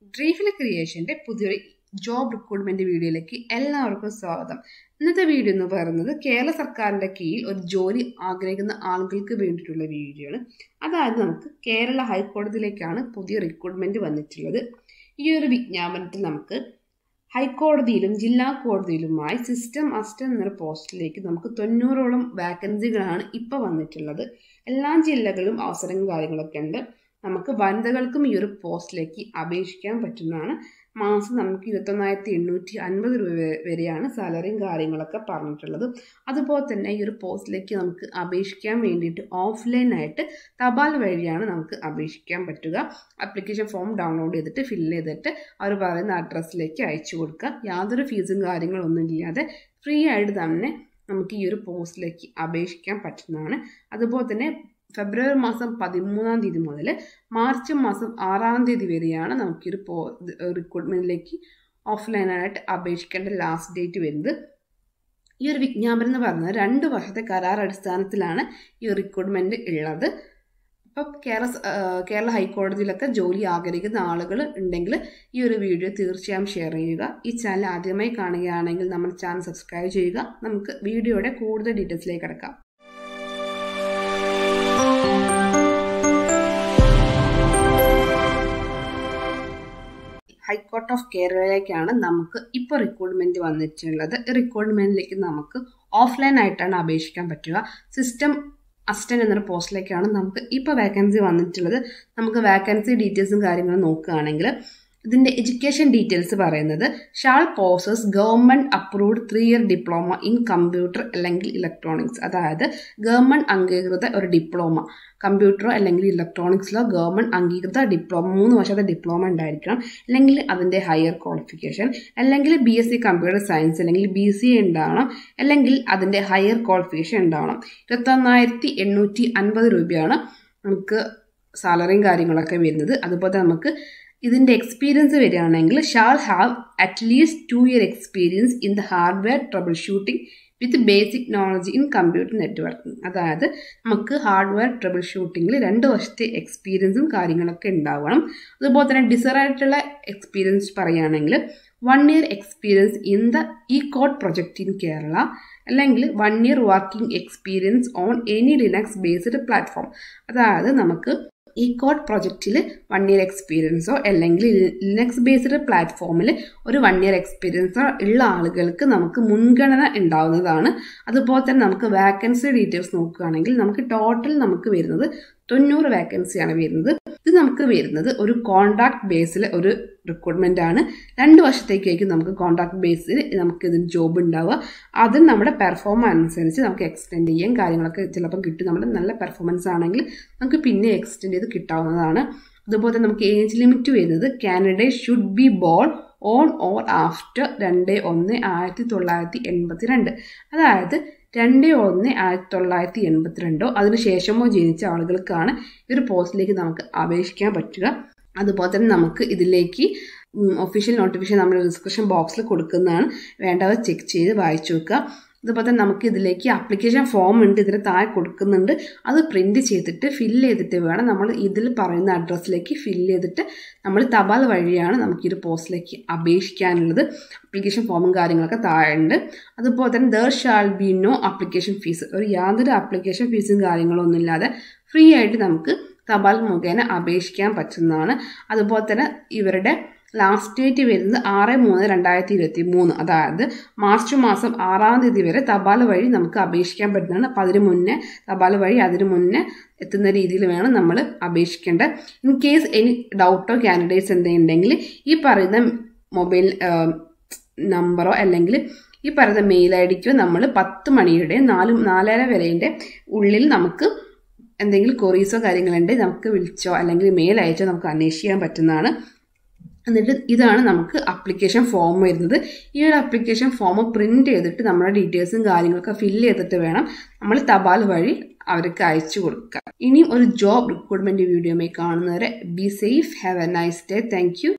ട്രീഫിൽ ക്രിയേഷൻ്റെ പുതിയൊരു job recruitment വീഡിയോയിലേക്ക് എല്ലാവർക്കും സ്വാഗതം ഇന്നത്തെ വീഡിയോ എന്ന് പറയുന്നത് കേരള സർക്കാരിന്റെ കീഴിൽ ഒരു ജോലി ആഗ്രഹിക്കുന്ന ആളുകൾക്ക് വേണ്ടിയിട്ടുള്ള വീഡിയോ ആണ് അതായത് നമുക്ക് കേരള ഹൈക്കോടതിയിലേക്കാണ് പുതിയ റിക്രൂട്ട്മെന്റ് വന്നിട്ടുള്ളത് ഈ ഒരു വിജ്ഞാപനത്തിൽ നമുക്ക് ഹൈക്കോടതിയിലും ജില്ലാ കോടതിയിലുമായി സിസ്റ്റം അസിസ്റ്റന്റ് എന്നൊരു പോസ്റ്റിലേക്ക് നമുക്ക് തൊണ്ണൂറോളം വാക്കൻസികളാണ് ഇപ്പോൾ വന്നിട്ടുള്ളത് എല്ലാ ജില്ലകളിലും അവസരങ്ങളും കാര്യങ്ങളൊക്കെ ഉണ്ട് നമുക്ക് വനിതകൾക്കും ഈ ഒരു പോസ്റ്റിലേക്ക് അപേക്ഷിക്കാൻ പറ്റുന്നതാണ് മാസം നമുക്ക് ഇരുപത്തൊന്നായിരത്തി എണ്ണൂറ്റി അൻപത് രൂപ വരെയാണ് സാലറിയും കാര്യങ്ങളൊക്കെ പറഞ്ഞിട്ടുള്ളത് അതുപോലെ തന്നെ ഈ ഒരു പോസ്റ്റിലേക്ക് നമുക്ക് അപേക്ഷിക്കാൻ വേണ്ടിയിട്ട് ഓഫ്ലൈനായിട്ട് തപാൽ വഴിയാണ് നമുക്ക് അപേക്ഷിക്കാൻ പറ്റുക ആപ്ലിക്കേഷൻ ഫോം ഡൗൺലോഡ് ചെയ്തിട്ട് ഫില്ല് ചെയ്തിട്ട് അവർ പറയുന്ന അഡ്രസ്സിലേക്ക് അയച്ചു കൊടുക്കുക യാതൊരു ഫീസും കാര്യങ്ങളൊന്നും ഇല്ലാതെ ഫ്രീ ആയിട്ട് തന്നെ നമുക്ക് ഈ ഒരു പോസ്റ്റിലേക്ക് അപേക്ഷിക്കാൻ പറ്റുന്നതാണ് അതുപോലെ തന്നെ ഫെബ്രുവരി മാസം പതിമൂന്നാം തീയതി മുതൽ മാർച്ച് മാസം ആറാം തീയതി വരെയാണ് നമുക്കൊരു പോ റിക്രൂട്ട്മെൻറ്റിലേക്ക് ഓഫ്ലൈനായിട്ട് അപേക്ഷിക്കേണ്ട ലാസ്റ്റ് ഡേറ്റ് വരുന്നത് ഈ ഒരു വിജ്ഞാപനം എന്ന് പറയുന്നത് രണ്ട് വർഷത്തെ കരാർ അടിസ്ഥാനത്തിലാണ് ഈ റിക്രൂട്ട്മെൻറ്റ് ഉള്ളത് അപ്പോൾ കേരള കേരള ഹൈക്കോടതിയിലൊക്കെ ജോലി ആഗ്രഹിക്കുന്ന ആളുകൾ ഉണ്ടെങ്കിൽ ഈ ഒരു വീഡിയോ തീർച്ചയായും ഷെയർ ചെയ്യുക ഈ ചാനൽ ആദ്യമായി കാണുകയാണെങ്കിൽ നമ്മുടെ ചാനൽ സബ്സ്ക്രൈബ് ചെയ്യുക നമുക്ക് വീഡിയോയുടെ കൂടുതൽ ഡീറ്റെയിൽസിലേക്ക് കിടക്കാം ഹൈക്കോർട്ട് ഓഫ് കേരളയിലേക്കാണ് നമുക്ക് ഇപ്പോൾ റിക്രൂട്ട്മെന്റ് വന്നിട്ടുള്ളത് റിക്രൂട്ട്മെന്റിലേക്ക് നമുക്ക് ഓഫ്ലൈൻ ആയിട്ടാണ് അപേക്ഷിക്കാൻ പറ്റുക സിസ്റ്റം അസിസ്റ്റന്റ് എന്നൊരു പോസ്റ്റിലേക്കാണ് നമുക്ക് ഇപ്പോൾ വേക്കൻസി വന്നിട്ടുള്ളത് നമുക്ക് വേക്കൻസി ഡീറ്റെയിൽസും കാര്യങ്ങളും നോക്കുകയാണെങ്കിൽ ഇതിൻ്റെ എഡ്യൂക്കേഷൻ ഡീറ്റെയിൽസ് പറയുന്നത് shall possess government approved three year diploma in computer അല്ലെങ്കിൽ ഇലക്ട്രോണിക്സ് അതായത് ഗവൺമെൻറ് അംഗീകൃത ഒരു ഡിപ്ലോമ കമ്പ്യൂട്ടറോ അല്ലെങ്കിൽ ഇലക്ട്രോണിക്സിലോ ഗവൺമെൻറ് അംഗീകൃത ഡിപ്ലോമ മൂന്ന് വർഷത്തെ ഡിപ്ലോമ ഉണ്ടായിരിക്കണം അല്ലെങ്കിൽ അതിൻ്റെ ഹയർ ക്വാളിഫിക്കേഷൻ അല്ലെങ്കിൽ B S C computer science അല്ലെങ്കിൽ ബി സി എ ഉണ്ടാവണം അല്ലെങ്കിൽ അതിൻ്റെ ഹയർ ക്വാളിഫിക്കേഷൻ ഉണ്ടാവണം ഇരുപത്തൊന്നായിരത്തി എണ്ണൂറ്റി അൻപത് രൂപയാണ് നമുക്ക് സാലറിയും കാര്യങ്ങളൊക്കെ വരുന്നത് അതുപോലെ നമുക്ക് ഇതിൻ്റെ എക്സ്പീരിയൻസ് വരികയാണെങ്കിൽ shall have at least two year experience in the hardware troubleshooting with basic knowledge in computer networking അതായത് നമുക്ക് ഹാർഡ്വെയർ ട്രബിൾ ഷൂട്ടിങ്ങിൽ രണ്ട് വർഷത്തെ എക്സ്പീരിയൻസും കാര്യങ്ങളൊക്കെ ഉണ്ടാവണം അതുപോലെ തന്നെ ഡിസറായിട്ടുള്ള എക്സ്പീരിയൻസ് പറയുകയാണെങ്കിൽ one year experience in the E code project in Kerala അല്ലെങ്കിൽ one year working experience on any Linux based platform അതായത് നമുക്ക് ഈ കോഡ് പ്രൊജക്റ്റിൽ വൺ ഇയർ എക്സ്പീരിയൻസോ അല്ലെങ്കിൽ ലിനക്സ് ബേസ്ഡ് പ്ലാറ്റ്ഫോമിൽ ഒരു വൺ ഇയർ എക്സ്പീരിയൻസോ ഉള്ള ആളുകൾക്ക് നമുക്ക് മുൻഗണന ഉണ്ടാവുന്നതാണ് അതുപോലെ തന്നെ നമുക്ക് വാക്കൻസി ഡീറ്റെയിൽസ് നോക്കുകയാണെങ്കിൽ നമുക്ക് ടോട്ടൽ നമുക്ക് വരുന്നത് തൊണ്ണൂറ് വാക്കൻസിയാണ് വരുന്നത് ഇത് നമുക്ക് വരുന്നത് ഒരു കോൺട്രാക്ട് ബേസിൽ ഒരു റിക്രൂട്ട്മെന്റ് ആണ് രണ്ട് വർഷത്തേക്കായിരിക്കും നമുക്ക് കോൺട്രാക്ട് ബേസിൽ നമുക്ക് ഇതിന് ജോബ് ഉണ്ടാവുക അത് നമ്മുടെ പെർഫോമൻസ് അനുസരിച്ച് നമുക്ക് എക്സ്റ്റെൻഡ് ചെയ്യാൻ കാര്യങ്ങളൊക്കെ ചിലപ്പം കിട്ടും നമ്മുടെ നല്ല പെർഫോമൻസ് ആണെങ്കിൽ നമുക്ക് പിന്നെ എക്സ്റ്റെൻഡ് ചെയ്ത് കിട്ടാവുന്നതാണ് അതുപോലെ തന്നെ നമുക്ക് ഏജ് ലിമിറ്റ് വരുന്നത് candidate should be born on or after രണ്ട് ഒന്ന് ആയിരത്തി തൊള്ളായിരത്തി എൺപത്തി രണ്ട് അതായത് രണ്ട് ഒന്ന് ആയിരത്തി തൊള്ളായിരത്തി എൺപത്തിരണ്ടോ അതിനുശേഷമോ ജനിച്ച ആളുകൾക്കാണ് ഈ ഒരു പോസ്റ്റിലേക്ക് നമുക്ക് അപേക്ഷിക്കാൻ പറ്റുക അതുപോലെ തന്നെ നമുക്ക് ഇതിലേക്ക് ഒഫീഷ്യൽ നോട്ടിഫിക്കേഷൻ നമ്മൾ ഡിസ്ക്രിപ്ഷൻ ബോക്സിൽ കൊടുക്കുന്നതാണ് വേണ്ടവർ ചെക്ക് ചെയ്ത് വായിച്ചു വെക്കുക അതുപോലെ തന്നെ നമുക്ക് ഇതിലേക്ക് ആപ്ലിക്കേഷൻ ഫോം ഉണ്ട് ഇതിന് താഴെ കൊടുക്കുന്നുണ്ട് അത് പ്രിന്റ് ചെയ്തിട്ട് ഫില്ല് ചെയ്തിട്ട് വേണം നമ്മൾ ഇതിൽ പറയുന്ന അഡ്രസ്സിലേക്ക് ഫില്ല് ചെയ്തിട്ട് നമ്മൾ തപാൽ വഴിയാണ് നമുക്ക് ഈ ഒരു പോസ്റ്റിലേക്ക് അപേക്ഷിക്കാനുള്ളത് ആപ്ലിക്കേഷൻ ഫോമും കാര്യങ്ങളൊക്കെ താഴെ ഉണ്ട് അതുപോലെ തന്നെ there shall be no application fees ഒരു യാതൊരു ആപ്ലിക്കേഷൻ ഫീസും കാര്യങ്ങളൊന്നും ഇല്ലാതെ ഫ്രീ ആയിട്ട് നമുക്ക് തപാൽ മുഖേന അപേക്ഷിക്കാൻ പറ്റുന്നതാണ് അതുപോലെ തന്നെ ഇവരുടെ ലാസ്റ്റ് ഡേറ്റ് വരുന്നത് ആറ് മൂന്ന് രണ്ടായിരത്തി ഇരുപത്തി മൂന്ന് അതായത് മാർച്ച് മാസം ആറാം തീയതി വരെ തപാൽ വഴി നമുക്ക് അപേക്ഷിക്കാൻ പറ്റുന്നതാണ് അപ്പം അതിന് മുന്നേ തപാൽ വഴി അതിന് മുന്നേ എത്തുന്ന രീതിയിൽ വേണം നമ്മൾ അപേക്ഷിക്കേണ്ടത് ഇൻ കേസ് എനി ഡൗട്ടോ കാൻഡിഡേറ്റ്സ് എന്തെങ്കിലും ഉണ്ടെങ്കിൽ ഈ പറയുന്ന മൊബൈൽ നമ്പറോ അല്ലെങ്കിൽ ഈ പറയുന്ന മെയിൽ ഐ ഡിക്കോ നമ്മൾ പത്ത് മണിയുടെ നാല് നാലര വരേൻ്റെ ഉള്ളിൽ നമുക്ക് എന്തെങ്കിലും കൊറീസോ കാര്യങ്ങളുണ്ടെങ്കിൽ നമുക്ക് വിളിച്ചോ അല്ലെങ്കിൽ മെയിൽ അയച്ചോ നമുക്ക് അന്വേഷിക്കാൻ പറ്റുന്നതാണ് എന്നിട്ട് ഇതാണ് നമുക്ക് അപ്ലിക്കേഷൻ ഫോം വരുന്നത് ഈ ഒരു അപ്ലിക്കേഷൻ ഫോം പ്രിന്റ് ചെയ്തിട്ട് നമ്മുടെ ഡീറ്റെയിൽസും കാര്യങ്ങളൊക്കെ ഫില്ല് ചെയ്തിട്ട് വേണം നമ്മൾ തപാൽ വഴി അവർക്ക് അയച്ചു കൊടുക്കുക ഇനിയും ഒരു ജോബ് റിക്രൂട്ട്മെന്റ് വീഡിയോമായി കാണുന്നവരെ be safe have a nice day thank